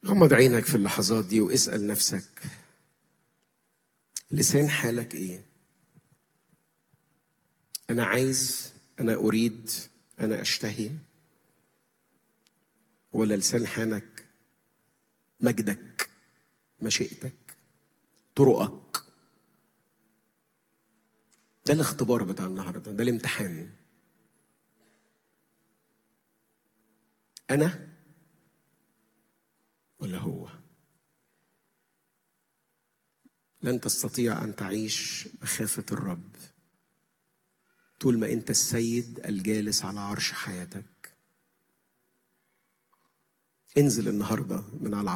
غمض عينك في اللحظات دي واسأل نفسك لسان حالك ايه انا عايز انا اريد انا اشتهي ولا لسان حالك مجدك مشيئتك طرقك ده الاختبار بتاع النهارده ده الامتحان انا ولا هو لن تستطيع ان تعيش مخافه الرب طول ما انت السيد الجالس على عرش حياتك انزل النهارده من على